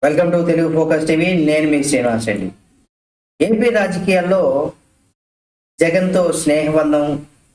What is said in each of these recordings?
welcome to Telugu focus TV నేను మీ Srinivas Reddy AP రాజకీయాల్లో జగన్తో స్నేహబంధం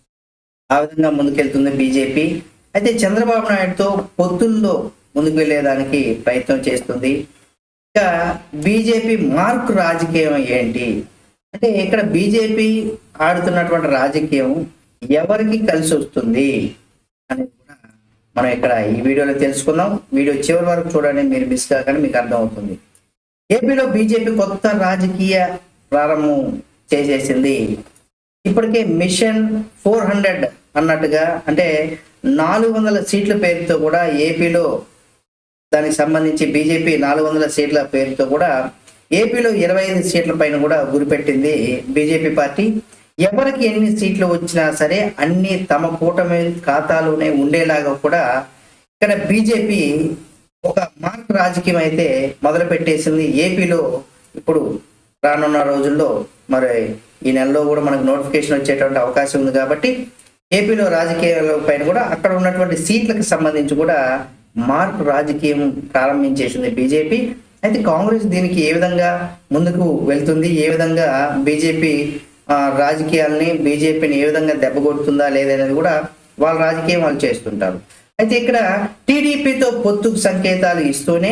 ఆ విధంగా ముందుకెళ్తుంది బీజేపీ అయితే చంద్రబాబు నాయుడుతో పొత్తుల్లో ముందుకు వెళ్ళేదానికి ప్రయత్నం చేస్తుంది ఇక బీజేపీ మార్క్ రాజకీయం ఏంటి అంటే ఇక్కడ బీజేపీ ఆడుతున్నటువంటి రాజకీయం ఎవరికి కలిసి వస్తుంది అనేది కూడా మనం ఇక్కడ ఈ వీడియోలో తెలుసుకుందాం వీడియో చివరి వరకు చూడండి మీరు మిస్ కాకుండా మీకు అర్థం అవుతుంది ఏపీలో బీజేపీ కొత్త రాజకీయ ప్రారంభం చేసేసింది ఇప్పటికే మిషన్ ఫోర్ హండ్రెడ్ అన్నట్టుగా అంటే నాలుగు వందల సీట్ల పేరుతో కూడా ఏపీలో దానికి సంబంధించి బీజేపీ నాలుగు వందల సీట్ల పేరుతో కూడా ఏపీలో ఇరవై ఐదు సీట్ల పైన కూడా గురిపెట్టింది బీజేపీ పార్టీ ఎవరికి ఎన్ని సీట్లు వచ్చినా సరే అన్ని తమ కూటమి ఖాతాలోనే ఉండేలాగా కూడా ఇక్కడ బీజేపీ ఒక మార్క్ రాజకీయం అయితే మొదలు పెట్టేసింది ఏపీలో ఇప్పుడు రానున్న రోజుల్లో మరి ఈ నెలలో కూడా మనకు నోటిఫికేషన్ వచ్చేటువంటి అవకాశం ఉంది కాబట్టి ఏపీలో రాజకీయాల పైన కూడా అక్కడ ఉన్నటువంటి సీట్లకు సంబంధించి కూడా మార్క్ రాజకీయం ప్రారంభించేసింది బీజేపీ అయితే కాంగ్రెస్ దీనికి ఏ విధంగా ముందుకు వెళ్తుంది ఏ విధంగా బీజేపీ రాజకీయాల్ని బీజేపీని ఏ విధంగా దెబ్బకొడుతుందా లేదనేది కూడా వాళ్ళ రాజకీయం వాళ్ళు చేస్తుంటారు అయితే ఇక్కడ టీడీపీతో పొత్తుకు సంకేతాలు ఇస్తూనే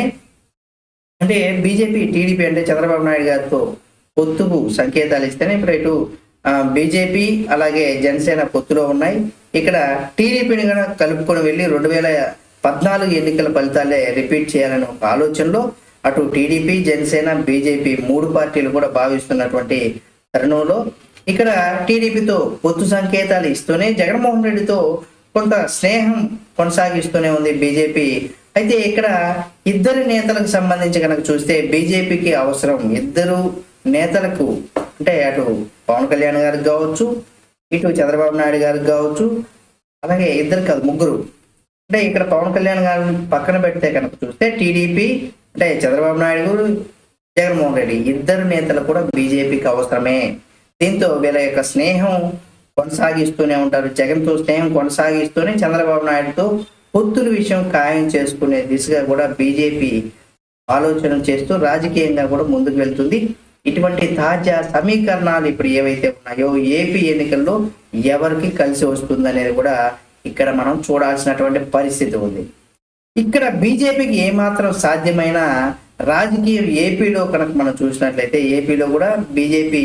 అంటే బీజేపీ టీడీపీ అంటే చంద్రబాబు నాయుడు గారితో పొత్తుకు సంకేతాలు ఇస్తేనే ఇప్పుడు ఇటు బీజేపీ అలాగే జనసేన పొత్తులో ఉన్నాయి ఇక్కడ టీడీపీని కనుక కలుపుకొని వెళ్ళి రెండు వేల పద్నాలుగు ఎన్నికల ఫలితాలే రిపీట్ చేయాలనే ఒక ఆలోచనలో అటు టీడీపీ జనసేన బీజేపీ మూడు పార్టీలు కూడా భావిస్తున్నటువంటి తరుణంలో ఇక్కడ టీడీపీతో పొత్తు సంకేతాలు ఇస్తూనే జగన్మోహన్ రెడ్డితో కొంత స్నేహం కొనసాగిస్తూనే ఉంది బీజేపీ అయితే ఇక్కడ ఇద్దరు నేతలకు సంబంధించి కనుక చూస్తే బీజేపీకి అవసరం ఇద్దరు నేతలకు అంటే అటు పవన్ కళ్యాణ్ గారికి కావచ్చు ఇటు చంద్రబాబు నాయుడు గారికి కావచ్చు అలాగే ఇద్దరు కాదు ముగ్గురు అంటే ఇక్కడ పవన్ కళ్యాణ్ గారిని పక్కన పెడితే కనుక చూస్తే టీడీపీ అంటే చంద్రబాబు నాయుడు గారు జగన్మోహన్ రెడ్డి ఇద్దరు నేతలు కూడా బీజేపీకి అవసరమే దీంతో వీళ్ళ యొక్క స్నేహం కొనసాగిస్తూనే ఉంటారు జగన్తో స్నేహం కొనసాగిస్తూనే చంద్రబాబు నాయుడుతో పొత్తుల విషయం ఖాయం చేసుకునే దిశగా కూడా బీజేపీ ఆలోచన చేస్తూ రాజకీయంగా కూడా ముందుకు వెళ్తుంది ఇటువంటి తాజా సమీకరణాలు ఇప్పుడు ఏవైతే ఉన్నాయో ఏపీ ఎన్నికల్లో ఎవరికి కలిసి వస్తుంది అనేది కూడా ఇక్కడ మనం చూడాల్సినటువంటి పరిస్థితి ఉంది ఇక్కడ బీజేపీకి ఏమాత్రం సాధ్యమైన రాజకీయం ఏపీలో కనుక మనం చూసినట్లయితే ఏపీలో కూడా బీజేపీ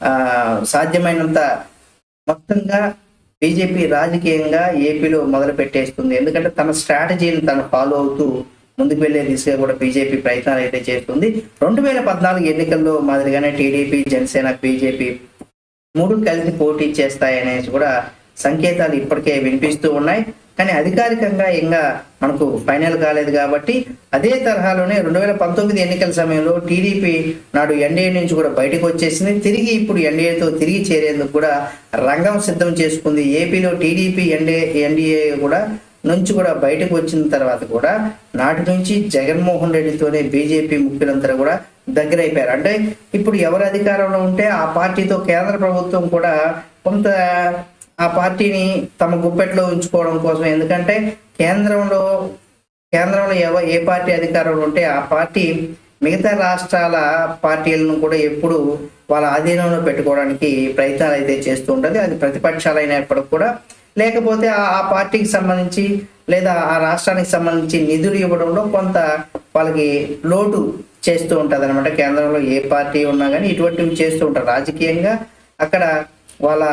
సాధ్యమైనంత మొత్తంగా బీజేపీ రాజకీయంగా ఏపీలో మొదలు పెట్టేస్తుంది ఎందుకంటే తన స్ట్రాటజీని తను ఫాలో అవుతూ ముందుకు వెళ్లే దిశగా కూడా బీజేపీ ప్రయత్నాలు అయితే చేస్తుంది రెండు వేల పద్నాలుగు ఎన్నికల్లో మాదిరిగానే టీడీపీ జనసేన బీజేపీ మూడు కలిసి పోటీ చేస్తాయనేసి కూడా సంకేతాలు ఇప్పటికే వినిపిస్తూ ఉన్నాయి కానీ అధికారికంగా ఇంకా మనకు ఫైనల్ కాలేదు కాబట్టి అదే తరహాలోనే రెండు వేల పంతొమ్మిది ఎన్నికల సమయంలో టీడీపీ నాడు ఎన్డీఏ నుంచి కూడా బయటకు వచ్చేసింది తిరిగి ఇప్పుడు ఎన్డీఏతో తిరిగి చేరేందుకు కూడా రంగం సిద్ధం చేసుకుంది ఏపీలో టీడీపీ ఎన్డీఏ ఎన్డీఏ కూడా నుంచి కూడా బయటకు వచ్చిన తర్వాత కూడా నాటి నుంచి జగన్మోహన్ రెడ్డితోనే బీజేపీ ముఖ్యులందరూ కూడా దగ్గర అయిపోయారు అంటే ఇప్పుడు ఎవరు అధికారంలో ఉంటే ఆ పార్టీతో కేంద్ర ప్రభుత్వం కూడా కొంత ఆ పార్టీని తమ గుప్పెట్లో ఉంచుకోవడం కోసం ఎందుకంటే కేంద్రంలో కేంద్రంలో ఎవ ఏ పార్టీ అధికారంలో ఉంటే ఆ పార్టీ మిగతా రాష్ట్రాల పార్టీలను కూడా ఎప్పుడు వాళ్ళ ఆధీనంలో పెట్టుకోవడానికి ప్రయత్నాలు అయితే చేస్తూ ఉంటుంది అది ప్రతిపక్షాలైనప్పటికి కూడా లేకపోతే ఆ పార్టీకి సంబంధించి లేదా ఆ రాష్ట్రానికి సంబంధించి నిధులు ఇవ్వడంలో కొంత వాళ్ళకి లోటు చేస్తూ ఉంటుంది అనమాట కేంద్రంలో ఏ పార్టీ ఉన్నా కానీ ఇటువంటివి చేస్తూ ఉంటారు రాజకీయంగా అక్కడ వాళ్ళ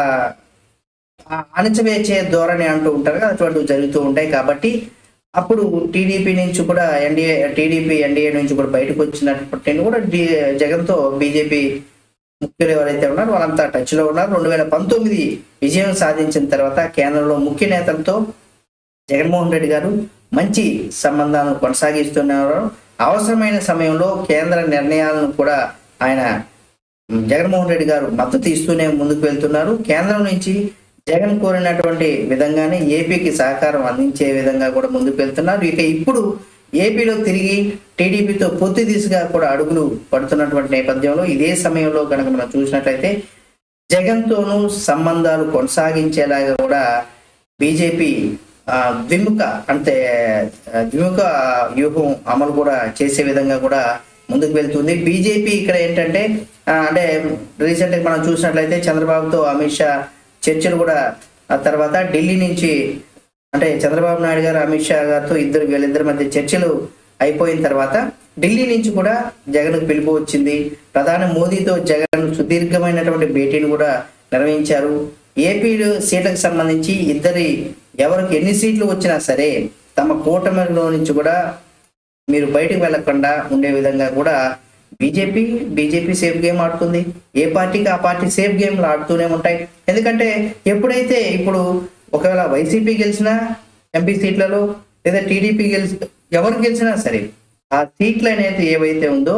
అణచివేచే ధోరణి అంటూ ఉంటారు కదా అటువంటివి జరుగుతూ ఉంటాయి కాబట్టి అప్పుడు టీడీపీ నుంచి కూడా ఎన్డీఏ టీడీపీ ఎన్డీఏ నుంచి కూడా బయటకు వచ్చినప్పటి కూడా జగన్తో బీజేపీ ముఖ్యులు ఎవరైతే ఉన్నారో వాళ్ళంతా టచ్లో ఉన్నారు రెండు వేల పంతొమ్మిది విజయం సాధించిన తర్వాత కేంద్రంలో ముఖ్య నేతలతో జగన్మోహన్ రెడ్డి గారు మంచి సంబంధాలను కొనసాగిస్తున్నారు అవసరమైన సమయంలో కేంద్ర నిర్ణయాలను కూడా ఆయన జగన్మోహన్ రెడ్డి గారు మద్దతు ఇస్తూనే ముందుకు వెళ్తున్నారు కేంద్రం నుంచి జగన్ కోరినటువంటి విధంగానే ఏపీకి సహకారం అందించే విధంగా కూడా ముందుకు వెళ్తున్నారు ఇక ఇప్పుడు ఏపీలో తిరిగి టీడీపీతో పొత్తు దిశగా కూడా అడుగులు పడుతున్నటువంటి నేపథ్యంలో ఇదే సమయంలో కనుక మనం చూసినట్లయితే జగన్తోనూ సంబంధాలు కొనసాగించేలాగా కూడా బీజేపీ ఆ, ద్విముఖ అంటే ఆ, ద్విముఖ వ్యూహం అమలు కూడా చేసే విధంగా కూడా ముందుకు వెళ్తుంది బీజేపీ ఇక్కడ ఏంటంటే ఆ, అంటే రీసెంట్ గా మనం చూసినట్లయితే చంద్రబాబుతో అమిత్ షా చర్చలు కూడా ఆ తర్వాత ఢిల్లీ నుంచి అంటే చంద్రబాబు నాయుడు గారు అమిత్ షా గారితో ఇద్దరు వీళ్ళిద్దరి మధ్య చర్చలు అయిపోయిన తర్వాత ఢిల్లీ నుంచి కూడా జగన్ పిలుపు వచ్చింది ప్రధాని మోదీతో జగన్ సుదీర్ఘమైనటువంటి భేటీని కూడా నిర్వహించారు ఏపీ సీట్లకు సంబంధించి ఇద్దరి ఎవరికి ఎన్ని సీట్లు వచ్చినా సరే తమ కూటమిలో నుంచి కూడా మీరు బయటకు వెళ్లకుండా ఉండే విధంగా కూడా బీజేపీ బీజేపీ సేఫ్ గేమ్ ఆడుతుంది ఏ పార్టీకి ఆ పార్టీ సేఫ్ గేమ్లు ఆడుతూనే ఉంటాయి ఎందుకంటే ఎప్పుడైతే ఇప్పుడు ఒకవేళ వైసీపీ గెలిచినా ఎంపీ సీట్లలో లేదా టీడీపీ గెలిచి ఎవరు గెలిచినా సరే ఆ సీట్లు అనేది ఏవైతే ఉందో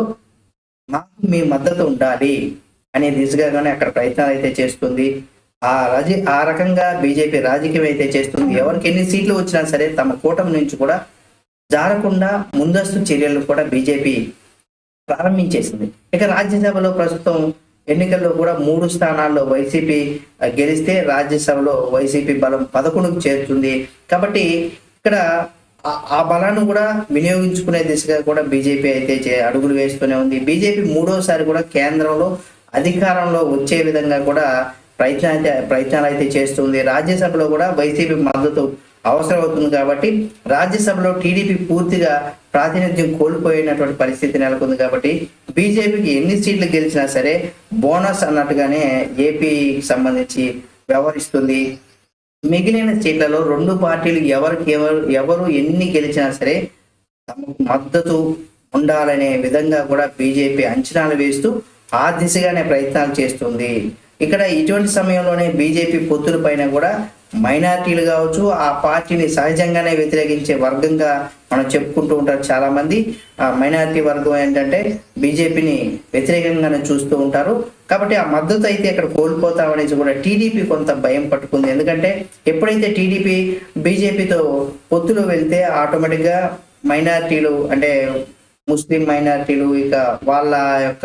మాకు మీ మద్దతు ఉండాలి అనే దిశగానే అక్కడ ప్రయత్నాలు అయితే చేస్తుంది ఆ రాజ ఆ రకంగా బీజేపీ రాజకీయం అయితే చేస్తుంది ఎవరికి ఎన్ని సీట్లు వచ్చినా సరే తమ కూటమి నుంచి కూడా జారకుండా ముందస్తు చర్యలు కూడా బీజేపీ ప్రారంభించేసింది ఇక రాజ్యసభలో ప్రస్తుతం ఎన్నికల్లో కూడా మూడు స్థానాల్లో వైసీపీ ఆ, గెలిస్తే రాజ్యసభలో వైసీపీ బలం పదకొండుకు చేరుతుంది కాబట్టి ఇక్కడ ఆ- ఆ బలాన్ని కూడా వినియోగించుకునే దిశగా కూడా బీజేపీ అయితే చే- అడుగులు వేస్తూనే ఉంది బీజేపీ మూడోసారి కూడా కేంద్రంలో అధికారంలో వచ్చే విధంగా కూడా ప్రయత్న అయితే ప్రయత్నాలు అయితే చేస్తుంది రాజ్యసభలో కూడా వైసీపీ మద్దతు అవసరం అవుతుంది కాబట్టి రాజ్యసభలో టీడీపీ పూర్తిగా ప్రాతినిధ్యం కోల్పోయినటువంటి పరిస్థితి నెలకొంది కాబట్టి బీజేపీకి ఎన్ని సీట్లు గెలిచినా సరే బోనస్ అన్నట్టుగానే ఏపీకి సంబంధించి వ్యవహరిస్తుంది మిగిలిన సీట్లలో రెండు పార్టీలు ఎవరికి ఎవరు ఎవరు ఎన్ని గెలిచినా సరే తమకు మద్దతు ఉండాలనే విధంగా కూడా బీజేపీ అంచనాలు వేస్తూ ఆ దిశగానే ప్రయత్నాలు చేస్తుంది ఇక్కడ ఇటువంటి సమయంలోనే బీజేపీ పొత్తుల పైన కూడా మైనార్టీలు కావచ్చు ఆ పార్టీని సహజంగానే వ్యతిరేకించే వర్గంగా మనం చెప్పుకుంటూ ఉంటారు చాలా మంది ఆ మైనారిటీ వర్గం ఏంటంటే బీజేపీని వ్యతిరేకంగానే చూస్తూ ఉంటారు కాబట్టి ఆ మద్దతు అయితే ఇక్కడ కోల్పోతామనేసి కూడా టీడీపీ కొంత భయం పట్టుకుంది ఎందుకంటే ఎప్పుడైతే టీడీపీ బీజేపీతో పొత్తులు వెళ్తే ఆటోమేటిక్గా మైనారిటీలు అంటే ముస్లిం మైనారిటీలు ఇక వాళ్ళ యొక్క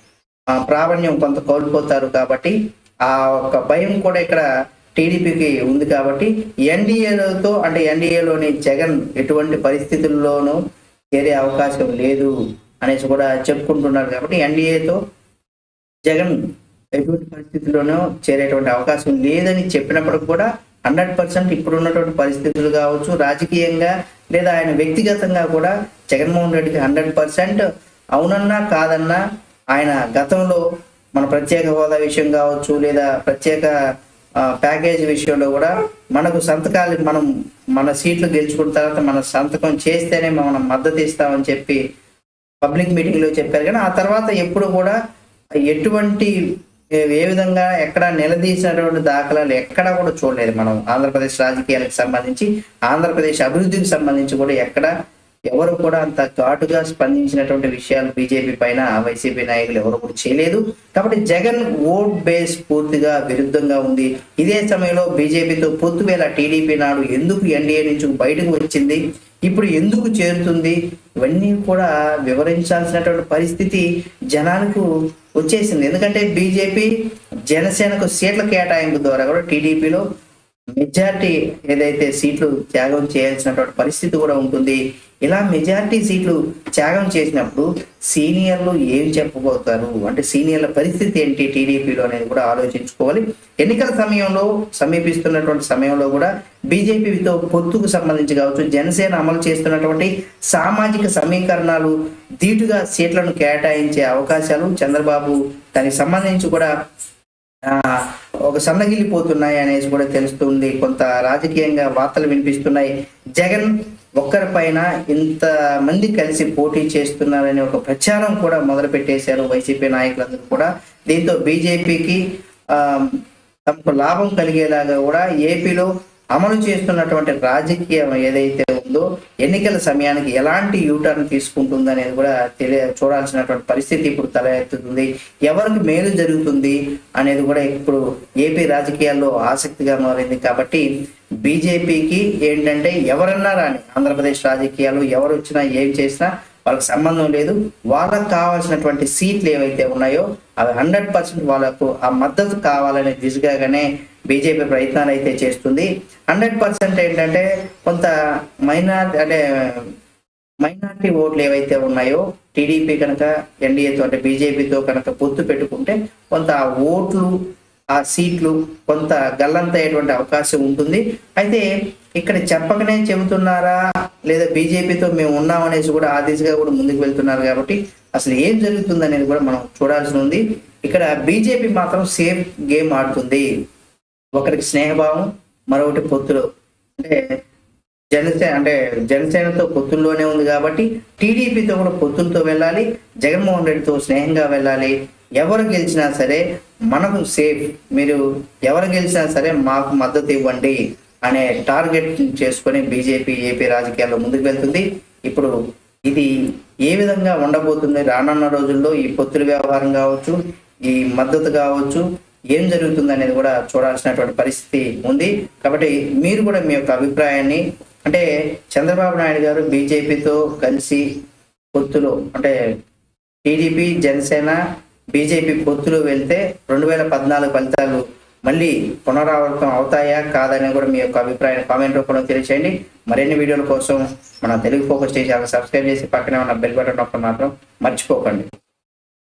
ఆ, ప్రావీణ్యం కొంత కోల్పోతారు కాబట్టి ఆ ఒక భయం కూడా ఇక్కడ టీడీపీకి ఉంది కాబట్టి ఎన్డీఏలతో అంటే ఎన్డీఏలోని జగన్ ఎటువంటి పరిస్థితుల్లోనూ చేరే అవకాశం లేదు అనేసి కూడా చెప్పుకుంటున్నారు కాబట్టి ఎన్డీఏతో జగన్ ఎటువంటి పరిస్థితుల్లోనూ చేరేటువంటి అవకాశం లేదని చెప్పినప్పుడు కూడా హండ్రెడ్ పర్సెంట్ ఇప్పుడున్నటువంటి పరిస్థితులు కావచ్చు రాజకీయంగా లేదా ఆయన వ్యక్తిగతంగా కూడా జగన్మోహన్ రెడ్డికి హండ్రెడ్ పర్సెంట్ అవునన్నా కాదన్నా ఆయన గతంలో మన ప్రత్యేక హోదా విషయం కావచ్చు లేదా ప్రత్యేక ఆ, ప్యాకేజ్ విషయంలో కూడా మనకు సంతకాలు మనం మన సీట్లు గెలుచుకున్న తర్వాత మన సంతకం చేస్తేనే మనం మద్దతు ఇస్తామని చెప్పి పబ్లిక్ మీటింగ్ లో చెప్పారు కానీ ఆ తర్వాత ఎప్పుడు కూడా ఎటువంటి ఏ- ఏ విధంగా ఎక్కడ నిలదీసినటువంటి దాఖలాలు ఎక్కడా కూడా చూడలేదు మనం ఆంధ్రప్రదేశ్ రాజకీయాలకు సంబంధించి ఆంధ్రప్రదేశ్ అభివృద్ధికి సంబంధించి కూడా ఎక్కడ ఎవరు కూడా అంత ఘాటుగా స్పందించినటువంటి విషయాలు బీజేపీ పైన వైసీపీ నాయకులు ఎవరు కూడా చేయలేదు కాబట్టి జగన్ ఓట్ బేస్ పూర్తిగా విరుద్ధంగా ఉంది ఇదే సమయంలో బీజేపీతో పొత్తు వేళ టీడీపీ నాడు ఎందుకు ఎన్డీఏ నుంచి బయటకు వచ్చింది ఇప్పుడు ఎందుకు చేరుతుంది ఇవన్నీ కూడా వివరించాల్సినటువంటి పరిస్థితి జనాలకు వచ్చేసింది ఎందుకంటే బీజేపీ జనసేనకు సీట్ల కేటాయింపు ద్వారా కూడా టీడీపీలో మెజారిటీ ఏదైతే సీట్లు త్యాగం చేయాల్సినటువంటి పరిస్థితి కూడా ఉంటుంది ఇలా మెజారిటీ సీట్లు త్యాగం చేసినప్పుడు సీనియర్లు ఏం చెప్పబోతారు అంటే సీనియర్ల పరిస్థితి ఏంటి టీడీపీలో అనేది కూడా ఆలోచించుకోవాలి ఎన్నికల సమయంలో సమీపిస్తున్నటువంటి సమయంలో కూడా బీజేపీతో పొత్తుకు సంబంధించి కావచ్చు జనసేన అమలు చేస్తున్నటువంటి సామాజిక సమీకరణాలు ధీటుగా సీట్లను కేటాయించే అవకాశాలు చంద్రబాబు దానికి సంబంధించి కూడా ఆ, ఒక సన్నగిల్లిపోతున్నాయి అనేసి కూడా తెలుస్తుంది కొంత రాజకీయంగా వార్తలు వినిపిస్తున్నాయి జగన్ ఒక్కరిపైన ఇంత మంది కలిసి పోటీ చేస్తున్నారనే ఒక ప్రచారం కూడా మొదలు పెట్టేశారు వైసీపీ నాయకులందరూ కూడా దీంతో బీజేపీకి ఆ తమకు లాభం కలిగేలాగా కూడా ఏపీలో అమలు చేస్తున్నటువంటి రాజకీయం ఏదైతే ఉందో ఎన్నికల సమయానికి ఎలాంటి యూటర్న్ తీసుకుంటుంది అనేది కూడా తెలియ చూడాల్సినటువంటి పరిస్థితి ఇప్పుడు తల ఎత్తుతుంది ఎవరికి మేలు జరుగుతుంది అనేది కూడా ఇప్పుడు ఏపీ రాజకీయాల్లో ఆసక్తిగా మారింది కాబట్టి బీజేపీకి ఏంటంటే ఎవరన్నా రాని ఆంధ్రప్రదేశ్ రాజకీయాలు ఎవరు వచ్చినా ఏం చేసినా వాళ్ళకి సంబంధం లేదు వాళ్ళకు కావాల్సినటువంటి సీట్లు ఏవైతే ఉన్నాయో అవి హండ్రెడ్ పర్సెంట్ వాళ్ళకు ఆ మద్దతు కావాలనే దిశగానే బీజేపీ ప్రయత్నాలు అయితే చేస్తుంది హండ్రెడ్ పర్సెంట్ ఏంటంటే కొంత మైనార్ అంటే మైనార్టీ ఓట్లు ఏవైతే ఉన్నాయో టీడీపీ కనుక ఎన్డీఏతో అంటే బీజేపీతో కనుక పొత్తు పెట్టుకుంటే కొంత ఆ ఓట్లు ఆ సీట్లు కొంత గల్లంతయ్యేటువంటి అవకాశం ఉంటుంది అయితే ఇక్కడ చెప్పకనే చెబుతున్నారా లేదా బీజేపీతో మేము ఉన్నామనేసి కూడా ఆ దిశగా కూడా ముందుకు వెళ్తున్నారు కాబట్టి అసలు ఏం జరుగుతుంది అనేది కూడా మనం చూడాల్సి ఉంది ఇక్కడ బీజేపీ మాత్రం సేఫ్ గేమ్ ఆడుతుంది ఒకరికి స్నేహభావం మరొకటి పొత్తులు అంటే జనసేన అంటే జనసేనతో పొత్తుల్లోనే ఉంది కాబట్టి టీడీపీతో కూడా పొత్తులతో వెళ్ళాలి జగన్మోహన్ రెడ్డితో స్నేహంగా వెళ్ళాలి ఎవరు గెలిచినా సరే మనకు సేఫ్ మీరు ఎవరు గెలిచినా సరే మాకు మద్దతు ఇవ్వండి అనే టార్గెట్ చేసుకొని బీజేపీ ఏపీ రాజకీయాల్లో ముందుకు వెళ్తుంది ఇప్పుడు ఇది ఏ విధంగా ఉండబోతుంది రానున్న రోజుల్లో ఈ పొత్తుల వ్యవహారం కావచ్చు ఈ మద్దతు కావచ్చు ఏం జరుగుతుంది అనేది కూడా చూడాల్సినటువంటి పరిస్థితి ఉంది కాబట్టి మీరు కూడా మీ యొక్క అభిప్రాయాన్ని అంటే చంద్రబాబు నాయుడు గారు బీజేపీతో కలిసి పొత్తులో అంటే టీడీపీ జనసేన బీజేపీ పొత్తులో వెళ్తే రెండు వేల పద్నాలుగు ఫలితాలు మళ్ళీ పునరావృతం అవుతాయా కాదని కూడా మీ యొక్క అభిప్రాయాన్ని కామెంట్ రూపంలో తెలియచేయండి మరిన్ని వీడియోల కోసం మన తెలుగు ఫోకస్ ఛానల్ సబ్స్క్రైబ్ చేసి పక్కనే ఉన్న బెల్ బటన్ నొక్కడం మాత్రం మర్చిపోకండి